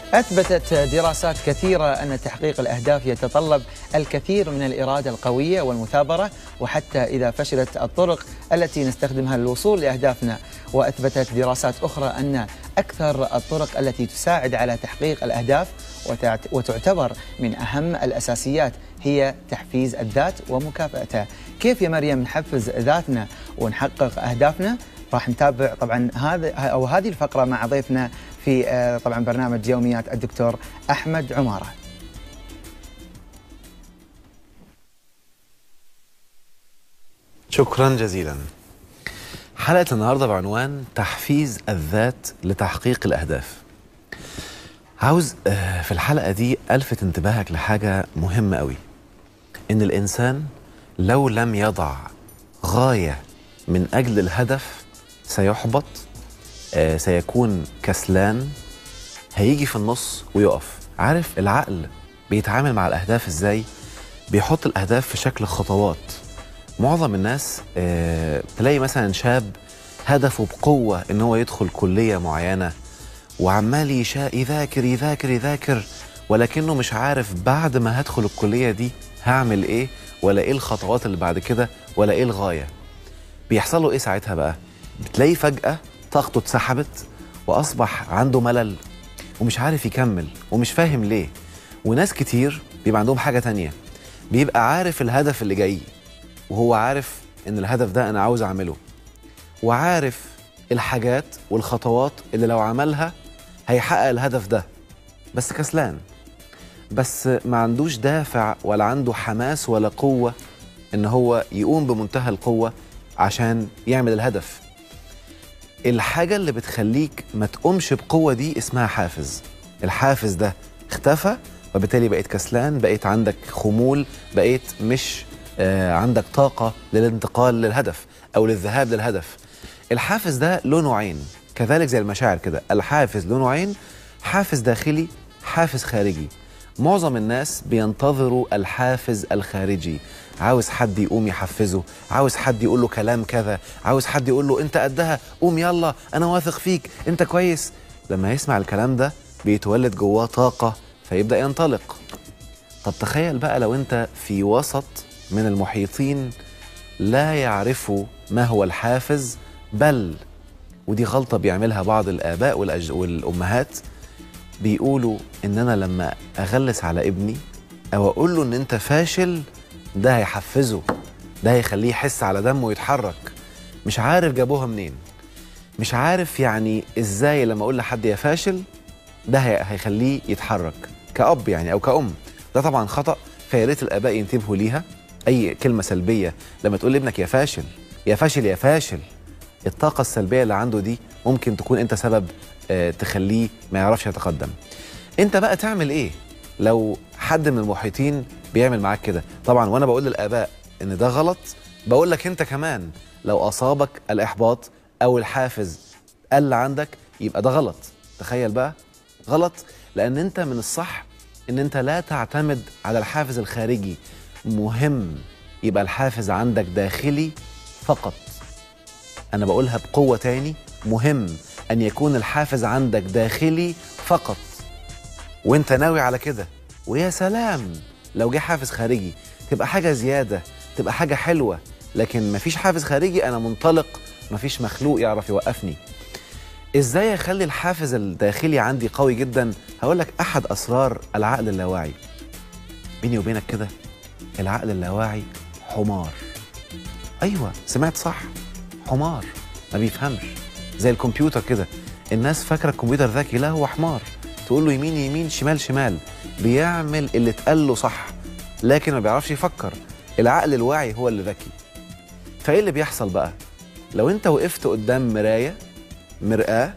أثبتت دراسات كثيرة أن تحقيق الأهداف يتطلب الكثير من الإرادة القوية والمثابرة وحتى إذا فشلت الطرق التي نستخدمها للوصول لأهدافنا وأثبتت دراسات أخرى أن أكثر الطرق التي تساعد على تحقيق الأهداف وتعتبر من أهم الأساسيات هي تحفيز الذات ومكافأتها كيف يا مريم نحفز ذاتنا ونحقق أهدافنا راح نتابع طبعا هذا او هذه الفقره مع ضيفنا في آه، طبعا برنامج يوميات الدكتور احمد عماره. شكرا جزيلا. حلقه النهارده بعنوان تحفيز الذات لتحقيق الاهداف. عاوز آه، في الحلقه دي الفت انتباهك لحاجه مهمه قوي. ان الانسان لو لم يضع غايه من اجل الهدف سيحبط آه سيكون كسلان هيجي في النص ويقف عارف العقل بيتعامل مع الاهداف ازاي بيحط الاهداف في شكل خطوات معظم الناس آه تلاقي مثلا شاب هدفه بقوه ان هو يدخل كليه معينه وعمال يشاء يذاكر يذاكر يذاكر ولكنه مش عارف بعد ما هدخل الكليه دي هعمل ايه ولا ايه الخطوات اللي بعد كده ولا ايه الغايه بيحصل له ايه ساعتها بقى بتلاقيه فجاه طاقته اتسحبت واصبح عنده ملل ومش عارف يكمل ومش فاهم ليه وناس كتير بيبقى عندهم حاجه تانية بيبقى عارف الهدف اللي جاي وهو عارف ان الهدف ده انا عاوز اعمله وعارف الحاجات والخطوات اللي لو عملها هيحقق الهدف ده بس كسلان بس ما عندوش دافع ولا عنده حماس ولا قوة ان هو يقوم بمنتهى القوة عشان يعمل الهدف الحاجة اللي بتخليك ما تقومش بقوة دي اسمها حافز الحافز ده اختفى وبالتالي بقيت كسلان بقيت عندك خمول بقيت مش آه عندك طاقة للانتقال للهدف أو للذهاب للهدف الحافز ده له نوعين كذلك زي المشاعر كده الحافز له نوعين حافز داخلي حافز خارجي معظم الناس بينتظروا الحافز الخارجي عاوز حد يقوم يحفزه عاوز حد يقول له كلام كذا عاوز حد يقول له انت قدها قوم يلا انا واثق فيك انت كويس لما يسمع الكلام ده بيتولد جواه طاقه فيبدا ينطلق طب تخيل بقى لو انت في وسط من المحيطين لا يعرفوا ما هو الحافز بل ودي غلطه بيعملها بعض الاباء والأج... والامهات بيقولوا ان انا لما اغلس على ابني او اقول له ان انت فاشل ده هيحفزه ده هيخليه يحس على دمه ويتحرك مش عارف جابوها منين مش عارف يعني ازاي لما اقول لحد يا فاشل ده هيخليه يتحرك كأب يعني او كأم ده طبعا خطأ فيا ريت الاباء ينتبهوا ليها اي كلمه سلبيه لما تقول لابنك يا فاشل يا فاشل يا فاشل الطاقه السلبيه اللي عنده دي ممكن تكون انت سبب آه تخليه ما يعرفش يتقدم انت بقى تعمل ايه لو حد من المحيطين بيعمل معاك كده طبعا وانا بقول للاباء ان ده غلط بقول لك انت كمان لو اصابك الاحباط او الحافز قل عندك يبقى ده غلط تخيل بقى غلط لان انت من الصح ان انت لا تعتمد على الحافز الخارجي مهم يبقى الحافز عندك داخلي فقط انا بقولها بقوه تاني مهم ان يكون الحافز عندك داخلي فقط وانت ناوي على كده ويا سلام لو جه حافز خارجي تبقى حاجه زياده تبقى حاجه حلوه لكن مفيش حافز خارجي انا منطلق مفيش مخلوق يعرف يوقفني ازاي اخلي الحافز الداخلي عندي قوي جدا هقول لك احد اسرار العقل اللاواعي بيني وبينك كده العقل اللاواعي حمار ايوه سمعت صح حمار ما بيفهمش زي الكمبيوتر كده الناس فاكره الكمبيوتر ذكي لا هو حمار تقول له يمين يمين شمال شمال بيعمل اللي اتقال له صح لكن ما بيعرفش يفكر العقل الواعي هو اللي ذكي فايه اللي بيحصل بقى لو انت وقفت قدام مرايه مرآة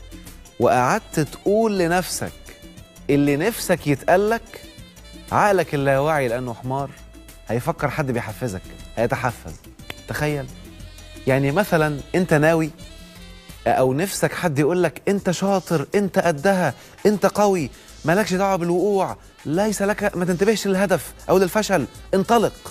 وقعدت تقول لنفسك اللي نفسك يتقالك عقلك اللاواعي لانه حمار هيفكر حد بيحفزك هيتحفز تخيل يعني مثلا انت ناوي او نفسك حد يقول لك انت شاطر انت قدها انت قوي مالكش دعوه بالوقوع ليس لك ما تنتبهش للهدف او للفشل انطلق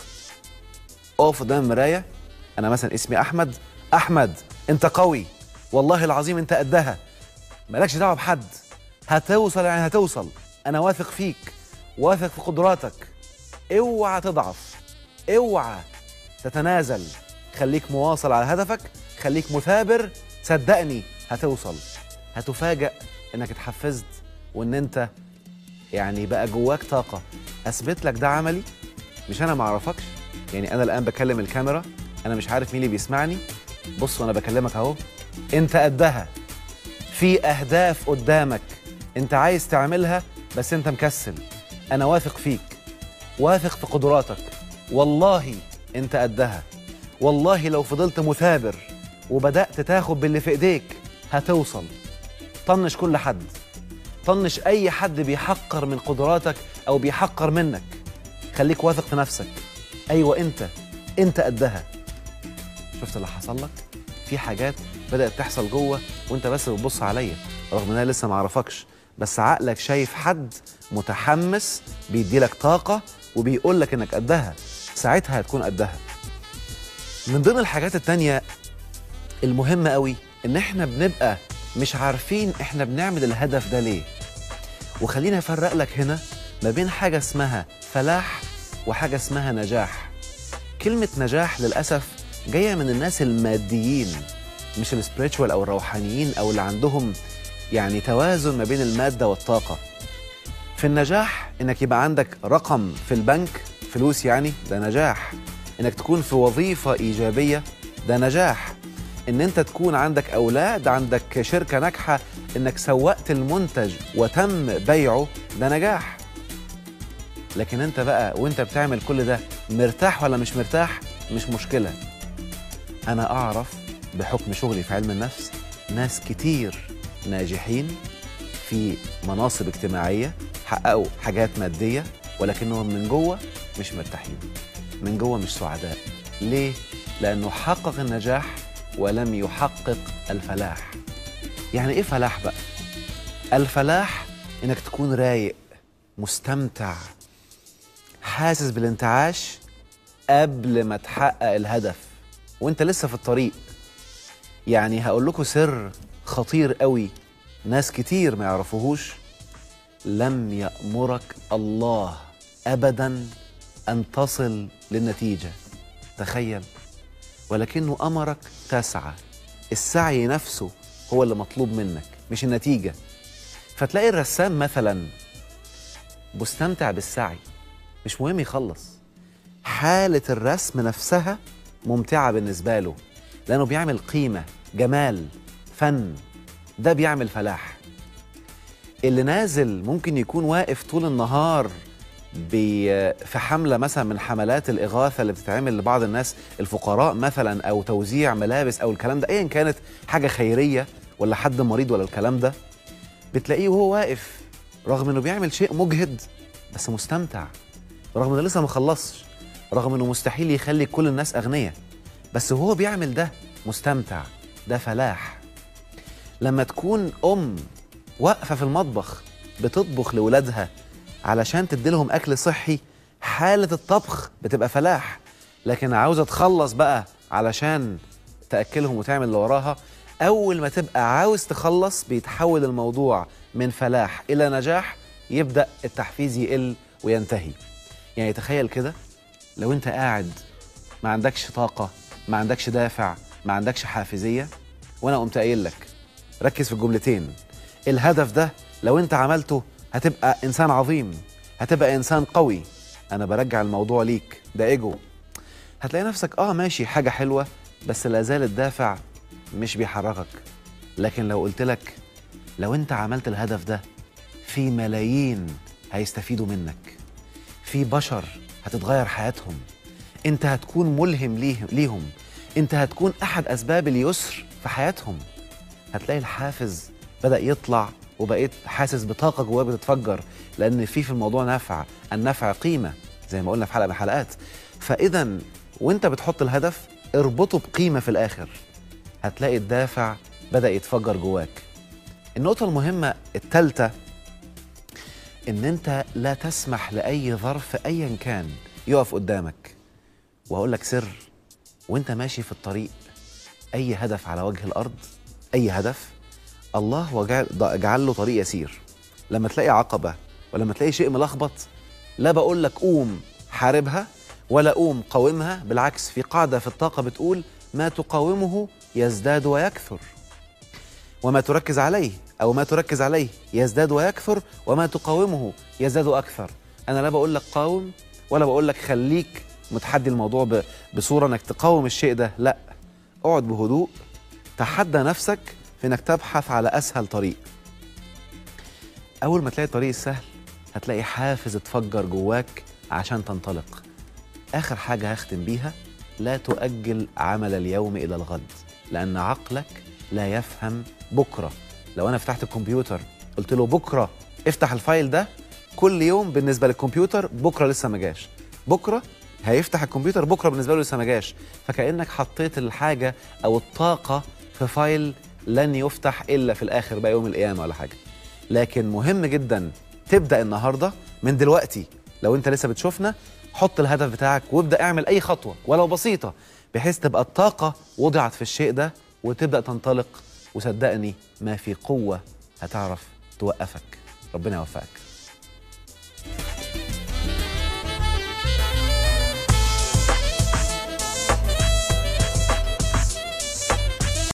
اقف قدام المرايه انا مثلا اسمي احمد احمد انت قوي والله العظيم انت قدها مالكش دعوه بحد هتوصل يعني هتوصل انا واثق فيك واثق في قدراتك اوعى تضعف اوعى تتنازل خليك مواصل على هدفك خليك مثابر صدقني هتوصل هتفاجأ انك اتحفزت وان انت يعني بقى جواك طاقة اثبت لك ده عملي مش انا ما اعرفكش يعني انا الان بكلم الكاميرا انا مش عارف مين اللي بيسمعني بص وانا بكلمك اهو انت قدها في اهداف قدامك انت عايز تعملها بس انت مكسل انا واثق فيك واثق في قدراتك والله انت قدها والله لو فضلت مثابر وبدأت تاخد باللي في ايديك هتوصل طنش كل حد طنش اي حد بيحقر من قدراتك او بيحقر منك خليك واثق في نفسك ايوه انت انت قدها شفت اللي حصل لك في حاجات بدأت تحصل جوه وانت بس بتبص عليا رغم ان انا لسه ما اعرفكش بس عقلك شايف حد متحمس بيدي لك طاقة وبيقول لك انك قدها ساعتها هتكون قدها من ضمن الحاجات التانية المهمة قوي ان احنا بنبقى مش عارفين احنا بنعمل الهدف ده ليه وخليني افرق لك هنا ما بين حاجة اسمها فلاح وحاجة اسمها نجاح كلمة نجاح للأسف جاية من الناس الماديين مش السبريتشوال أو الروحانيين أو اللي عندهم يعني توازن ما بين المادة والطاقة في النجاح إنك يبقى عندك رقم في البنك فلوس يعني ده نجاح إنك تكون في وظيفة إيجابية ده نجاح إن أنت تكون عندك أولاد عندك شركة ناجحة إنك سوقت المنتج وتم بيعه ده نجاح لكن انت بقى وانت بتعمل كل ده مرتاح ولا مش مرتاح مش مشكله انا اعرف بحكم شغلي في علم النفس ناس كتير ناجحين في مناصب اجتماعيه حققوا حاجات ماديه ولكنهم من جوه مش مرتاحين من جوه مش سعداء ليه لانه حقق النجاح ولم يحقق الفلاح يعني ايه فلاح بقى الفلاح انك تكون رايق مستمتع حاسس بالانتعاش قبل ما تحقق الهدف وانت لسه في الطريق يعني هقول لكم سر خطير قوي ناس كتير ما يعرفوهوش لم يأمرك الله أبدا أن تصل للنتيجة تخيل ولكنه أمرك تسعى السعي نفسه هو اللي مطلوب منك مش النتيجة فتلاقي الرسام مثلا مستمتع بالسعي مش مهم يخلص حالة الرسم نفسها ممتعة بالنسبة له لأنه بيعمل قيمة جمال فن ده بيعمل فلاح اللي نازل ممكن يكون واقف طول النهار بي في حملة مثلا من حملات الإغاثة اللي بتتعمل لبعض الناس الفقراء مثلا أو توزيع ملابس أو الكلام ده أيا كانت حاجة خيرية ولا حد مريض ولا الكلام ده بتلاقيه وهو واقف رغم إنه بيعمل شيء مجهد بس مستمتع رغم انه لسه ما خلصش رغم انه مستحيل يخلي كل الناس اغنياء بس وهو بيعمل ده مستمتع ده فلاح لما تكون ام واقفه في المطبخ بتطبخ لاولادها علشان تديلهم اكل صحي حاله الطبخ بتبقى فلاح لكن عاوزه تخلص بقى علشان تاكلهم وتعمل اللي وراها اول ما تبقى عاوز تخلص بيتحول الموضوع من فلاح الى نجاح يبدا التحفيز يقل وينتهي يعني تخيل كده لو انت قاعد ما عندكش طاقة ما عندكش دافع ما عندكش حافزية وانا قمت قايل لك ركز في الجملتين الهدف ده لو انت عملته هتبقى انسان عظيم هتبقى انسان قوي انا برجع الموضوع ليك ده ايجو هتلاقي نفسك اه ماشي حاجة حلوة بس لا زال الدافع مش بيحركك لكن لو قلت لك لو انت عملت الهدف ده في ملايين هيستفيدوا منك في بشر هتتغير حياتهم انت هتكون ملهم ليه- ليهم انت هتكون احد اسباب اليسر في حياتهم هتلاقي الحافز بدا يطلع وبقيت حاسس بطاقه جواك بتتفجر لان في في الموضوع نفع النفع قيمه زي ما قلنا في حلقه من الحلقات فاذا وانت بتحط الهدف اربطه بقيمه في الاخر هتلاقي الدافع بدا يتفجر جواك النقطه المهمه الثالثه ان انت لا تسمح لاي ظرف ايا كان يقف قدامك وهقول لك سر وانت ماشي في الطريق اي هدف على وجه الارض اي هدف الله وجعل جعل له طريق يسير لما تلاقي عقبه ولما تلاقي شيء ملخبط لا بقول لك قوم حاربها ولا قوم قاومها بالعكس في قاعده في الطاقه بتقول ما تقاومه يزداد ويكثر وما تركز عليه او ما تركز عليه يزداد ويكثر وما تقاومه يزداد اكثر انا لا بقول لك قاوم ولا بقول لك خليك متحدي الموضوع ب- بصوره انك تقاوم الشيء ده لا اقعد بهدوء تحدى نفسك في انك تبحث على اسهل طريق اول ما تلاقي الطريق السهل هتلاقي حافز اتفجر جواك عشان تنطلق اخر حاجه هختم بيها لا تؤجل عمل اليوم الى الغد لان عقلك لا يفهم بكره لو انا فتحت الكمبيوتر قلت له بكره افتح الفايل ده كل يوم بالنسبه للكمبيوتر بكره لسه ما جاش بكره هيفتح الكمبيوتر بكره بالنسبه له لسه ما جاش فكانك حطيت الحاجه او الطاقه في فايل لن يفتح الا في الاخر بقى يوم القيامه ولا حاجه لكن مهم جدا تبدا النهارده من دلوقتي لو انت لسه بتشوفنا حط الهدف بتاعك وابدا اعمل اي خطوه ولو بسيطه بحيث تبقى الطاقه وضعت في الشيء ده وتبدا تنطلق وصدقني ما في قوه هتعرف توقفك ربنا يوفقك